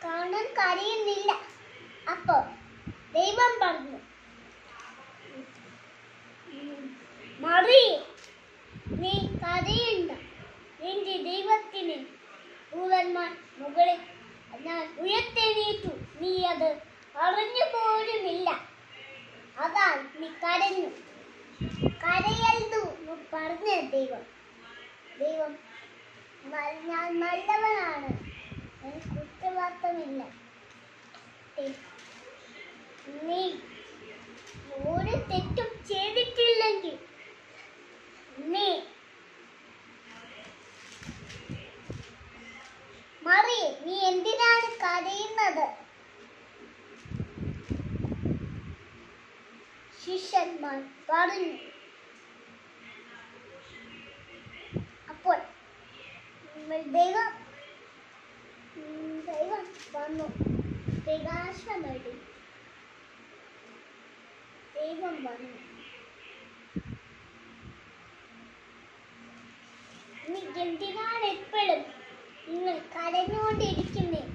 കാണാൻ കഴിയുന്നില്ല അപ്പോ ദൈവം പറഞ്ഞു ഉം, മറിയേ നീ കരയണ്ട നിന്റെ ദൈവത്തിന് ദൂതന്മാർ മുകളിൽ ഞാൻ ഉയർത്തെണീറ്റു നീ അത് അറിഞ്ഞു പോലുമില്ല അതാ നീ കരഞ്ഞു കരയരുതു എന്ന് പറഞ്ഞ ദൈവം ദൈവം ന- ഞാൻ നല്ലവനാണ് എനിക്ക് കുറ്റവാസമില്ല ദേ- നീ ഒരു തെറ്റും ചെയ്തിട്ടില്ലെങ്കിൽ നീ മറി നീ എന്തിനാണ് കരയുന്നത് ശിഷ്യന്മാർ പറഞ്ഞു അപ്പോൾ ദൈവം ഉം, ദൈവം വന്നു പ്രകാശമടി ദൈവം വന്നു നീ എന്തിനാണ് എപ്പോഴും നിങ്ങൾ കരഞ്ഞുകൊണ്ടിരിക്കുന്നേ